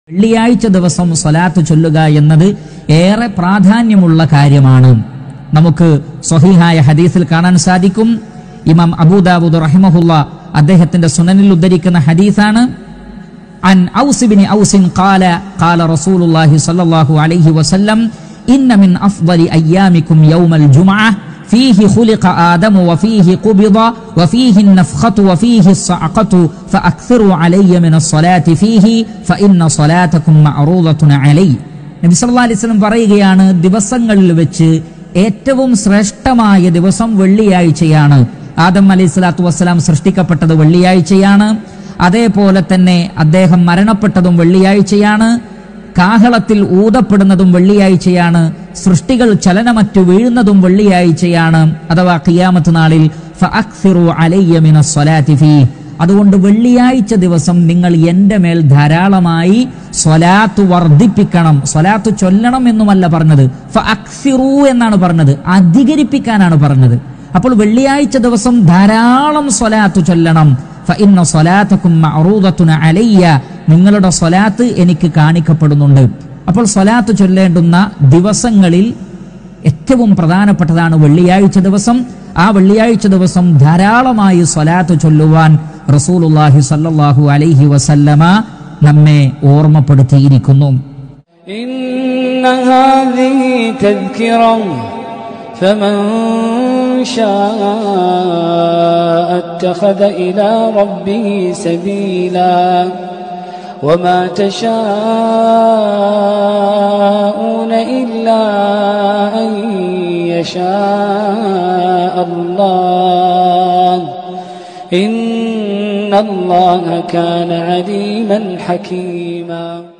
വെള്ളിയാഴ്ച ദിവസം സ്വലാത്ത് ചൊല്ലുക എന്നത് ഏറെ പ്രാധാന്യമുള്ള കാര്യമാണ് നമുക്ക് സ്വഹീഹായ ഹദീസിൽ കാണാൻ സാധിക്കും ഇമാം അബൂദാബുദ് റഹിമഹുല്ല അദ്ദേഹത്തിന്റെ സുനനിൽ ഉദ്ധരിക്കുന്ന ഹദീസാണ് عن أوس بن أوس قال قال رسول الله صلى الله عليه وسلم إن من أفضل أيامكم يوم الجمعة فيه خلق آدم وفيه قبض وفيه النفخة وفيه الصعقة فأكثروا علي من الصلاة فيه فإن صلاتكم معروضة علي നബി സല്ലല്ലാഹു അലൈഹി വസല്ലം പറയുകയാണ് ദിവസങ്ങളിൽ വെച്ച് ഏറ്റവും ശ്രേഷ്ഠമായ ദിവസം വെള്ളിയാഴ്ചയാണ് ആദം അലൈഹി സ്വലാത്തു വസ്സലാം സൃഷ്ടിക്കപ്പെട്ടത് വെള്ളിയാഴ്ചയാണ് അതേപോലെ തന്നെ അദ്ദേഹം മരണപ്പെട്ടതും വെള്ളിയാഴ്ചയാണ് കാഹളത്തിൽ ഊതപ്പെടുന്നതും വെള്ളിയാഴ്ചയാണ് സൃഷ്ടികൾ ചലനമറ്റു വീഴുന്നതും വെള്ളിയാഴ്ചയാണ് അഥവാ ഖിയാമത്ത് നാളിൽ ഫഅക്സിറു അലയ്യ മിനസ് സ്വലാത്തി ഫീഹ്. അതുകൊണ്ട് വെള്ളിയാഴ്ച ദിവസം നിങ്ങൾ എൻ്റെ മേൽ ധാരാളമായി സ്വലാത്ത് വർദ്ധിപ്പിക്കണം സ്വലാത്ത് ചൊല്ലണം എന്നുമല്ല പറഞ്ഞത് ഫഅക്സിറു എന്നാണ് പറഞ്ഞത് അധികരിപ്പിക്കാനാണ് പറഞ്ഞത് അപ്പോൾ വെള്ളിയാഴ്ച ദിവസം ധാരാളം സ്വലാത്ത് ചൊല്ലണം ഫഇന്ന സ്വലാത്തക്കും മഅറൂദത്തുന അലയ്യ നിങ്ങളുടെ സ്വലാത്ത് എനിക്ക് കാണിക്കപ്പെടുന്നുണ്ട് അപ്പോൾ സ്വലാത്ത് ചൊല്ലേണ്ടുന്ന ദിവസങ്ങളിൽ ഏറ്റവും പ്രധാനപ്പെട്ടതാണ് വെള്ളിയാഴ്ച ദിവസം ആ വെള്ളിയാഴ്ച ദിവസം ധാരാളമായി സ്വലാത്ത് ചൊല്ലുവാൻ റസൂലുള്ളാഹി സ്വല്ലല്ലാഹു അലൈഹി വസല്ലമ നമ്മെ ഓർമ്മപ്പെടുത്തിയിരിക്കുന്നു إن هذه تذكرة فمن شاء اتخذ إلى ربه سبيلا وما تشاءون إلا أن يشاء الله إن الله كان عليما حكيما